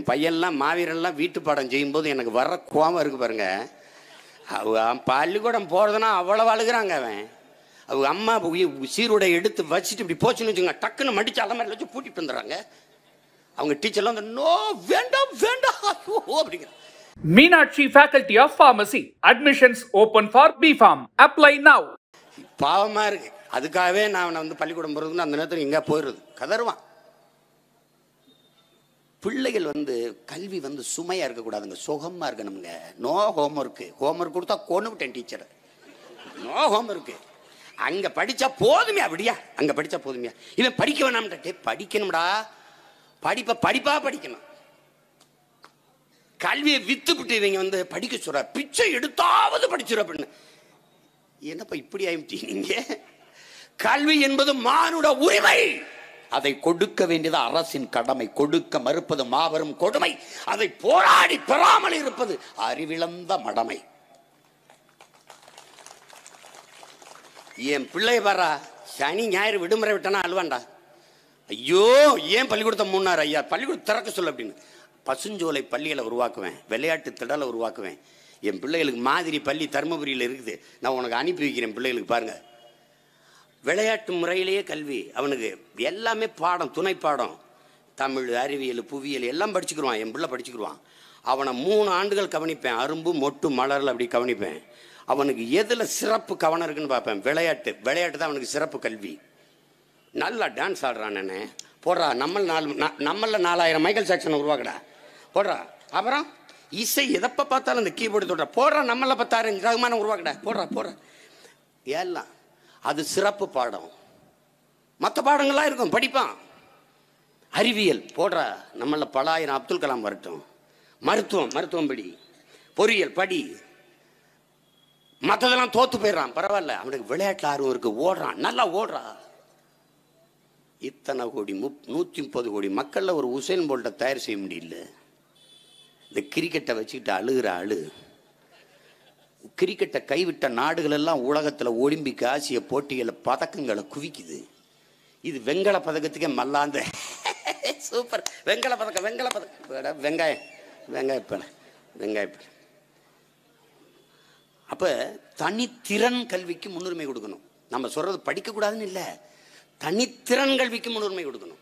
என் பையன்லாம் மாவீரெல்லாம் வீட்டு பாடம் செய்யும்போது எனக்கு வர்ற கோவம் இருக்கு பாருங்க அவன் பள்ளிக்கூடம் போகிறதுனா அவ்வளோ அழுகுறாங்க அவன் அவங்க அம்மா உயி- சீருடை எடுத்து வச்சுட்டு இப்படி போச்சுன்னு வச்சுங்க டக்குன்னு மடிச்சு அலமாரியில் வச்சு பூட்டிட்டு வந்துடுறாங்க அவங்க டீச்சர்லாம் வந்து நோ வேண்டாம் வேண்டாம் ஐயோ அப்படிங்கிற Meenakshi Faculty of Pharmacy. Admissions open for BPharm. Apply now. பாவமாக இருக்கு அதுக்காகவே நான் அவனை வந்து பள்ளிக்கூடம் போகிறதுன்னு அந்த நேரத்தில் எங்கே போயிடுறது கதறுவான் பிள்ளைகள் வந்து கல்வி வந்து சுமையாக இருக்கக்கூடாதுங்க சுகமாக இருக்கணுங்க நோ ஹோம்ஒர்க்கு ஹோம்ஒர்க் கொடுத்தா கொண்டு விட்டேன் டீச்சரை நோ ஹோம்ஒர்க்கு அங்கே படித்தா போதுமே அப்படியா அங்கே படித்தா போதுமையா இவன் படிக்க வேணாம்டா டே படிக்கணும்டா படிப்பை படிப்பாக படிக்கணும் கல்வியை வித்துப்பிட்டு இவங்க வந்து படிக்க சொல்ற பிச்சை எடுத்தாவது படிச்சிட அப்படின்னு என்னப்பா இப்படி ஆயிட்டீங்க கல்வி என்பது மானுட உரிமை அதை கொடுக்க வேண்டியது அரசின் கடமை கொடுக்க மறுப்பது மாபெரும் கொடுமை அதை போராடி பெறாமல் இருப்பது அறிவிழந்த மடமை என் பிள்ளை பாரா சனி ஞாயிறு விடுமுறை விட்டனா அழுவான்டா ஐயோ ஏன் பள்ளிக்கூடத்தை மூணார் ஐயா பள்ளிக்கூடம் திறக்க சொல்லு அப்படின்னு பசுஞ்சோலை பள்ளிகளை உருவாக்குவேன் விளையாட்டு திடலை உருவாக்குவேன் என் பிள்ளைகளுக்கு மாதிரி பள்ளி தருமபுரியில் இருக்குது நான் உனக்கு அனுப்பி வைக்கிறேன் பிள்ளைகளுக்கு பாருங்க விளையாட்டு முறையிலேயே கல்வி அவனுக்கு எல்லாமே பாடம் துணை பாடம் தமிழ் அறிவியல் புவியியல் எல்லாம் படிச்சுக்கிருவான் என் பிள்ளை படிச்சுக்கிருவான் அவனை மூணு ஆண்டுகள் கவனிப்பேன் அரும்பு மொட்டு மலரில் அப்படி கவனிப்பேன் அவனுக்கு எதில் சிறப்பு கவனம் இருக்குன்னு பார்ப்பேன் விளையாட்டு விளையாட்டு தான் அவனுக்கு சிறப்பு கல்வி நல்லா டான்ஸ் ஆடுறான் நானே போடுறா நம்ம நாலு ந- நம்மள நாலாயிரம் மைக்கேல் சாக்சன் உருவாக்கடா போடுறா அப்புறம் இசை எதப்ப பார்த்தாலும் இந்த கீபோர்டு தொடுறா போடுறா நம்மள பத்தாயிரம் ரகுமான உருவாக்கடா போடுறா போடுறா எல்லாம் அது சிறப்பு பாடம் மற்ற பாடங்கள்லாம் இருக்கும் படிப்பான் அறிவியல் போடுறா நம்மள பல ஆயிரம் அப்துல் கலாம் வரட்டும் மருத்துவம் மருத்துவம் படி பொறியியல் படி மற்றதெல்லாம் தோத்து போயிடுறான் பரவாயில்ல அவனுக்கு விளையாட்டுல ஆர்வம் இருக்கு ஓடுறான் நல்லா ஓடுறா இத்தனை கோடி முப் நூற்றி முப்பது கோடி மக்களில் ஒரு உசேன் போல்ட்டை தயார் செய்ய முடியல இந்த கிரிக்கெட்டை வச்சுக்கிட்டு அழுகிற அழு கிரிக்கெட்டை கைவிட்ட நாடுகள் எல்லாம் உலகத்தில் ஒலிம்பிக் ஆசிய போட்டிகளில் பதக்கங்களை குவிக்குது இது வெங்கல பதக்கத்துக்கே மல்லாந்த சூப்பர் வெங்கல பதக்கம் வெங்கல பதக்கம் அட, வெங்காயம் வெங்காயப்பழ வெங்காயப்பழ அப்போ தனித்திறன் கல்விக்கு முன்னுரிமை கொடுக்கணும் நம்ம சொல்றது படிக்கக்கூடாதுன்னு இல்லை தனித்திறன் கல்விக்கு முன்னுரிமை கொடுக்கணும்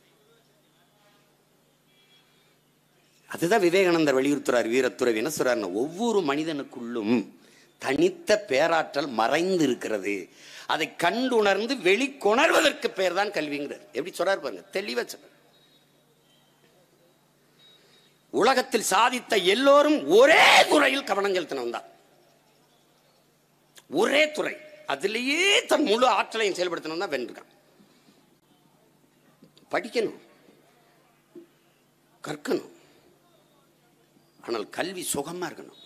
அதுதான் விவேகானந்தர் வலியுறுத்துறார் வீரத்துறை என்ன சொல்றாருன்னா ஒவ்வொரு மனிதனுக்குள்ளும் தனித்த பேராற்றல் மறைந்து இருக்கிறது அதை கண்டுணர்ந்து வெளிக்கொணர்வதற்கு பேர் தான் கல்விங்கிறார் எப்படி சொல்றாரு பாருங்க தெளிவா சொல்றார் உலகத்தில் சாதித்த எல்லோரும் ஒரே துறையில் கவனம் செலுத்தினவன் தான் ஒரே துறை அதிலேயே தன் முழு ஆற்றலையும் செயல்படுத்தணும் தான் வென்றிருக்கான் படிக்கணும் கற்கணும் ஆனால் கல்வி சுகமா இருக்கணும்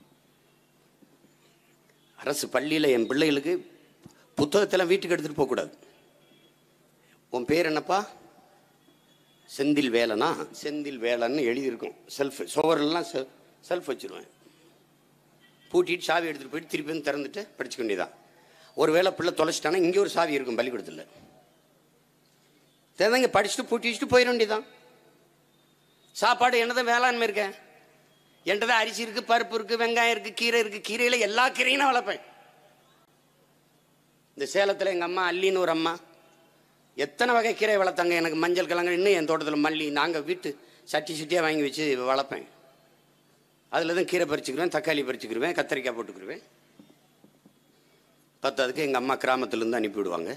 அரசு பள்ளியில் என் பிள்ளைகளுக்கு புத்தகத்தெல்லாம் வீட்டுக்கு எடுத்துட்டு போகக்கூடாது உன் பேர் என்னப்பா செந்தில் வேலனா செந்தில் வேலன்னு எழுதியிருக்கும் செல்ஃப் சுவரெல்லாம் செல்ஃப் வச்சிருவேன் பூட்டிட்டு சாவி எடுத்துகிட்டு போயிட்டு திருப்பி வந்து திறந்துட்டு படிச்சுக்க வேண்டியதான் ஒருவேளை பிள்ளை தொலைச்சிட்டானா இங்கே ஒரு சாவி இருக்கும் பள்ளிக்கூடத்தில் திறந்தங்க படிச்சுட்டு பூட்டி வச்சுட்டு போயிட வேண்டியதான் சாப்பாடு என்னதான் வேளாண்மை இருக்கேன் என்கிட்ட அரிசி இருக்கு பருப்பு இருக்கு வெங்காயம் இருக்கு கீரை இருக்கு கீரையில எல்லா கீரையும் நான் வளர்ப்பேன் இந்த சேலத்தில் எங்கள் அம்மா அல்லின்னு ஒரு அம்மா எத்தனை வகை கீரை வளர்த்தாங்க எனக்கு மஞ்சள் கிழங்கு இன்னும் என் தோட்டத்தில் மல்லி நாங்கள் வீட்டு சட்டி சட்டியாக வாங்கி வச்சு வளர்ப்பேன் அதில் தான் கீரை பறிச்சுக்கிருவேன் தக்காளி பறிச்சுக்கிருவேன் கத்திரிக்காய் போட்டுக்கிருவேன் பத்தாவதுக்கு எங்கள் அம்மா கிராமத்துலேருந்து அனுப்பி விடுவாங்க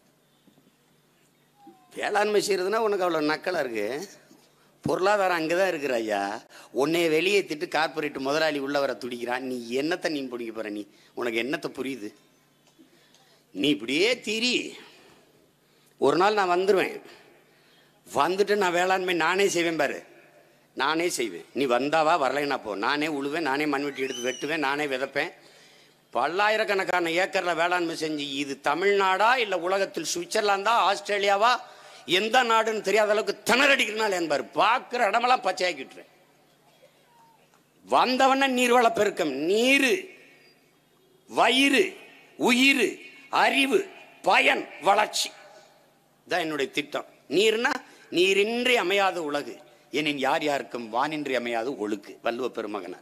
வேளாண்மை செய்கிறதுனா உனக்கு அவ்வளோ நக்கலாக இருக்கு பொருளாதாரம் அங்கே தான் இருக்கிற ஐயா உன்னைய வெளியேற்றிட்டு கார்ப்பரேட் முதலாளி உள்ள வர துடிக்கிறான் நீ என்னத்தை நீ பிடிக்க போற நீ உனக்கு என்னத்தை புரியுது நீ இப்படியே தீரி ஒரு நாள் நான் வந்துடுவேன் வந்துட்டு நான் வேளாண்மை நானே செய்வேன் பாரு நானே செய்வேன் நீ வந்தாவா வரலைன்னா போ நானே உழுவேன் நானே மண்வெட்டி எடுத்து வெட்டுவேன் நானே விதைப்பேன் பல்லாயிரக்கணக்கான ஏக்கரில் வேளாண்மை செஞ்சு இது தமிழ்நாடா இல்லை உலகத்தில் சுவிட்சர்லாந்தா ஆஸ்திரேலியாவா எந்த நாடுன்னு தெரியாத அளவுக்கு திணறடிக்கிறனால என்பார் பார்க்குற இடமெல்லாம் பச்சையாக்கிட்டுறேன் வந்தவன நீர்வள பெருக்கம் நீரு வயிறு உயிர் அறிவு பயன் வளர்ச்சி தான் என்னுடைய திட்டம் நீர்னா நீரின்றி அமையாத உலகு எனின் யார் யாருக்கும் வானின்றி அமையாது ஒழுக்கு வள்ளுவ பெருமகனார்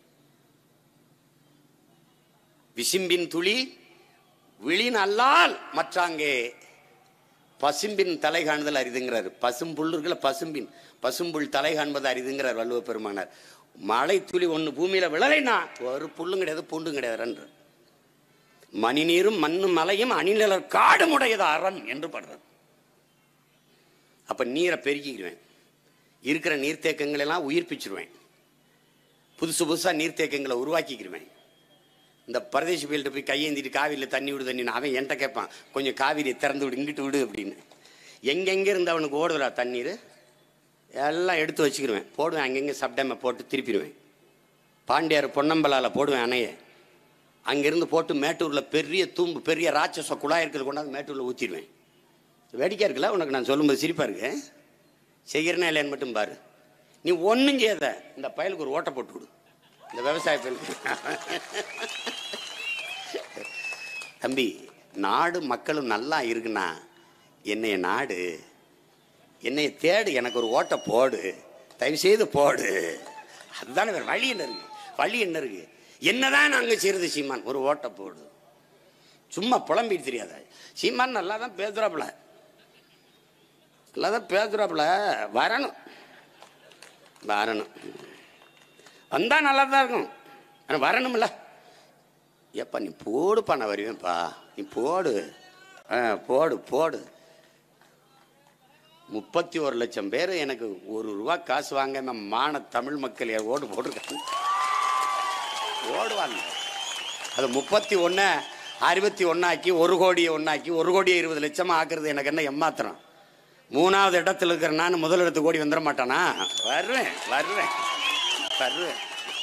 விசிம்பின் துளி விழின் அல்லால் மற்றாங்கே பசும்பின் தலை காணுதல் அரிதுங்கிறார் பசும்புல் இருக்குல்ல பசும்பின் பசும்புல் தலை காண்பது அரிதுங்கிறார் வள்ளுவ பெருமானார் மழை துளி ஒன்று பூமியில விழலைன்னா ஒரு புல்லும் கிடையாது பூண்டும் கிடையாது மணிநீரும் மண்ணும் மலையும் அணிநிலர் காடுமுடையது அரண் என்று படுறது அப்ப நீரை பெருக்கிக்குவேன் இருக்கிற நீர்த்தேக்கங்களை எல்லாம் உயிர்ப்பிச்சிருவேன் புதுசு புதுசா நீர்த்தேக்கங்களை உருவாக்கிக்கிருவேன் இந்த பரதேசி போயிட்டு போய் கையேந்திட்டு காவிரியில் தண்ணி விடு தண்ணி அவன் என்கிட்ட கேட்பான் கொஞ்சம் காவிரியை திறந்து விடு இங்கிட்டு விடு அப்படின்னு எங்கெங்கே இருந்து அவனுக்கு ஓடுதுடா தண்ணீர் எல்லாம் எடுத்து வச்சுக்கிருவேன் போடுவேன் அங்கங்கே சப்டேமை போட்டு திருப்பிடுவேன் பாண்டியார் பொன்னம்பலால் போடுவேன் அணையை அங்கேருந்து போட்டு மேட்டூரில் பெரிய தூம்பு பெரிய ராட்சச குழாய் இருக்கிறது கொண்டாந்து மேட்டூரில் ஊற்றிடுவேன் வேடிக்கையாக இருக்குல்ல உனக்கு நான் சொல்லும்போது சிரிப்பாக இருக்கு செய்கிறனா இல்லைன்னு மட்டும் பாரு நீ ஒன்றும் செய்யாத இந்த பயலுக்கு ஒரு ஓட்டை போட்டு விடு இந்த விவசாய பயலுக்கு தம்பி நாடு மக்களும் நல்லா இருக்குன்னா என்னைய நாடு என்னைய தேடு எனக்கு ஒரு ஓட்டை போடு தயவு செய்து போடு அதுதானே வேற வழி என்ன இருக்கு வழி என்ன இருக்கு என்னதான் நாங்க செய்யறது சீமான் ஒரு ஓட்டை போடு சும்மா புலம்பிட்டு தெரியாத சீமான் நல்லா தான் பேசுறாப்புல நல்லா தான் பேசுறாப்புல வரணும் வரணும் வந்தா நல்லா தான் இருக்கும் ஆனா வரணும்ல ஏப்பா நீ போடுப்பா நான் வருவேன்ப்பா நீ போடு ஆ போடு போடு முப்பத்தி ஒரு லட்சம் பேர் எனக்கு ஒரு ரூபா காசு வாங்காம மான தமிழ் மக்கள் என் ஓடு போட்டிருக்காங்க ஓடுவாங்க அது முப்பத்தி ஒன்று அறுபத்தி ஒன்னாக்கி ஒரு கோடியை ஒன்னாக்கி ஒரு கோடியை இருபது லட்சமா ஆக்குறது எனக்கு என்ன ஏமாத்திரம் மூணாவது இடத்துல இருக்கிற நான் முதல் இடத்துக்கு ஓடி வந்துட மாட்டானா வருவேன் வருவேன் வருவேன்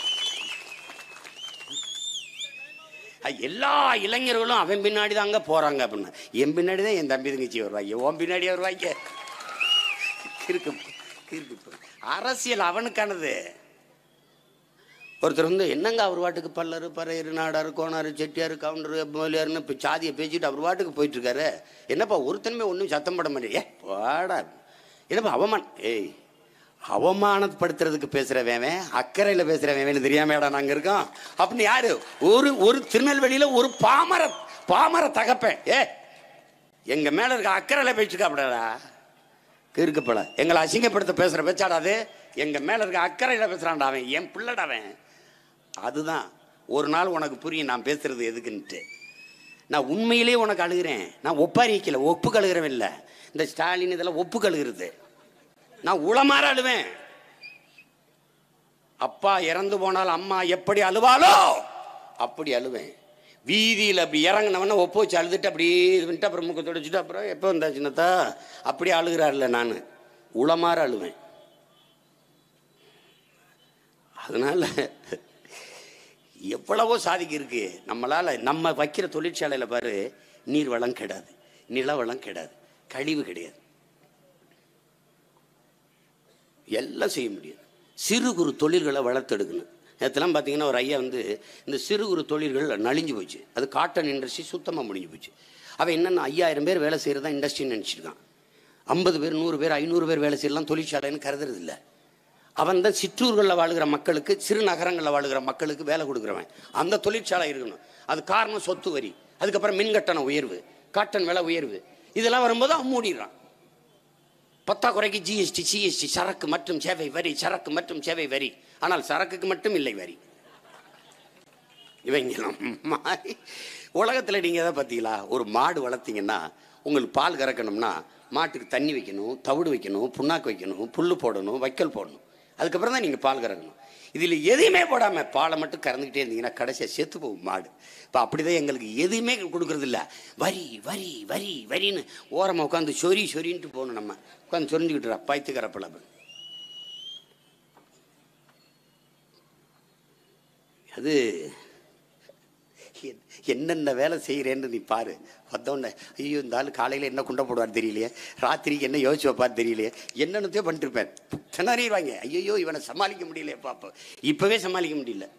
அஹ் எல்லா இளைஞர்களும் அவன் பின்னாடி தாங்க போறாங்க அப்படின்னு என் பின்னாடி தான் என் தம்பி தங்கச்சி வருவாங்க உன் பின்னாடி வருவாங்க இருக்கு இருக்கு அரசியல் அவனுக்கானது ஒருத்தர் வந்து என்னங்க அவர் வாட்டுக்கு பல்லரு பறையரு நாடாரு கோணாரு செட்டியாரு கவுண்டரு முதலியாருன்னு இப்போ சாதியை பேசிட்டு அவர் வாட்டுக்கு போயிட்டு இருக்காரு என்னப்பா ஒருத்தனுமே ஒன்றும் சத்தம் போட மாட்டேன் ஏ வாடா என்னப்பா அவமானம் ஏய் அவமானப்படுத்துறதுக்கு பேசுறவன் அக்கறையில் பேசுறவன் தெரியாமடா நாங்க இருக்கோம் அப்படின்னு யாரு ஒரு ஒரு திருநெல்வேலியில ஒரு பாமர பாமர தகப்பேன் ஏ எங்க மேல இருக்க அக்கறையில் பேச்சுக்காப்படாடா கிறுக்கப்பட எங்களை அசிங்கப்படுத்த பேசுற பேச்சாடா அது எங்க மேல இருக்க அக்கறையில் பேசுறான்டா அவன் என் பிள்ளடா அவன் அதுதான் ஒரு நாள் உனக்கு புரியும் நான் பேசுறது எதுக்குன்ட்டு நான் உண்மையிலேயே உனக்கு அழுகிறேன் நான் ஒப்பாரிக்கல ஒப்பு கழுகிறவன் இல்லை இந்த ஸ்டாலின் இதெல்லாம் ஒப்பு கழுகிறது நான் உளமாற அழுவேன் அப்பா இறந்து போனால் அம்மா எப்படி அழுவாளோ அப்படி அழுவேன் வீதியில் அப்படி இறங்கினவன ஒப்பு வச்சு அழுதுட்டு அப்படியே இது பண்ணிட்டு அப்புறம் முக்க தொடச்சிட்டு அப்புறம் எப்போ வந்தா சின்னத்தா அப்படியே அழுகிறாருல நான் உளமாற அழுவேன் அதனால எவ்வளவோ சாதிக்கு இருக்கு நம்மளால நம்ம வைக்கிற தொழிற்சாலையில பாரு நீர் வளம் கிடையாது நில வளம் கிடையாது கழிவு கிடையாது எல்லாம் செய்ய முடியாது சிறு குறு தொழில்களை வளர்த்தெடுக்கணும் நேற்றுலாம் பார்த்தீங்கன்னா ஒரு ஐயா வந்து இந்த சிறு குறு தொழில்கள் நலிஞ்சு போச்சு அது காட்டன் இண்டஸ்ட்ரி சுத்தமாக முடிஞ்சு போச்சு அவன் என்னென்ன ஐயாயிரம் பேர் வேலை செய்கிறதா இண்டஸ்ட்ரின்னு நினச்சிருக்கான் ஐம்பது பேர் நூறு பேர் ஐநூறு பேர் வேலை செய்யலாம் தொழிற்சாலைன்னு கருதுறது இல்லை அவன் தான் சிற்றூர்களில் வாழுகிற மக்களுக்கு சிறு நகரங்களில் வாழுகிற மக்களுக்கு வேலை கொடுக்குறவன் அந்த தொழிற்சாலை இருக்கணும் அது காரணம் சொத்து வரி அதுக்கப்புறம் மின்கட்டண உயர்வு காட்டன் விலை உயர்வு இதெல்லாம் வரும்போது அவன் மூடிடுறான் பத்தாக்குறைக்கு ஜிஎஸ்டி சிஎஸ்டி சரக்கு மற்றும் சேவை வரி சரக்கு மற்றும் சேவை வரி ஆனால் சரக்குக்கு மட்டும் இல்லை வரி இவங்கெல்லாம் மாறி உலகத்தில் நீங்கள் எதை பார்த்தீங்களா ஒரு மாடு வளர்த்தீங்கன்னா உங்களுக்கு பால் கறக்கணும்னா மாட்டுக்கு தண்ணி வைக்கணும் தவிடு வைக்கணும் புண்ணாக்கு வைக்கணும் புல் போடணும் வைக்கல் போடணும் அதுக்கப்புறம் தான் நீங்கள் பால் கறக்கணும் இதில் எதையுமே போடாமல் பாலை மட்டும் கறந்துக்கிட்டே இருந்தீங்கன்னா கடைசியாக செத்து போகும் மாடு இப்போ அப்படிதான் எங்களுக்கு எதுவுமே கொடுக்கறது இல்ல வரி வரி வரி வரின்னு ஓரமாக உட்காந்து சொரி சொரின்ட்டு போகணும் நம்ம உட்காந்து சொரிஞ்சுக்கிட்டுறா பாய்த்துக்கிற பிளவு அது என்- என்னென்ன வேலை செய்கிறேன்னு நீ பாரு வந்தோடனே ஐயோ இந்த ஆள் காலையில் என்ன குண்டை போடுவார் தெரியலையே ராத்திரிக்கு என்ன யோசிச்சு வைப்பார் தெரியலையே என்னென்னத்தையோ பண்ணிருப்பேன் திணறிடுவாங்க ஐயோ இவனை சமாளிக்க முடியலையே பாப்பா இப்போவே சமாளிக்க முடியல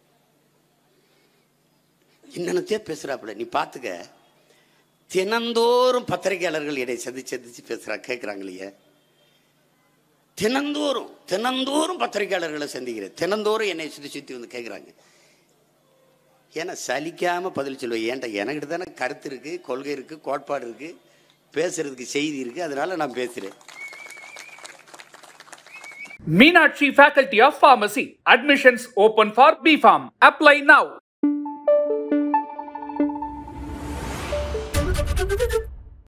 என்னென்னத்தையோ பேசுகிறாப்புல நீ பார்த்துக்க தினந்தோறும் பத்திரிகையாளர்கள் என்னை சந்திச்சு சந்திச்சு பேசுகிறா கேட்குறாங்களையே தினந்தோறும் தினந்தோறும் பத்திரிகையாளர்களை சந்திக்கிறேன் தினந்தோறும் என்னை சுற்றி சுற்றி வந்து கேட்குறாங்க ஏன்னா சலிக்காம பதில் சொல்லுவேன் ஏன்டா எனக்கிட்ட தானே கருத்து இருக்கு கொள்கை இருக்கு கோட்பாடு இருக்கு பேசுறதுக்கு செய்தி இருக்கு அதனால நான் பேசுறேன் Meenakshi Faculty of Pharmacy. Admissions open for BPharm. Apply now.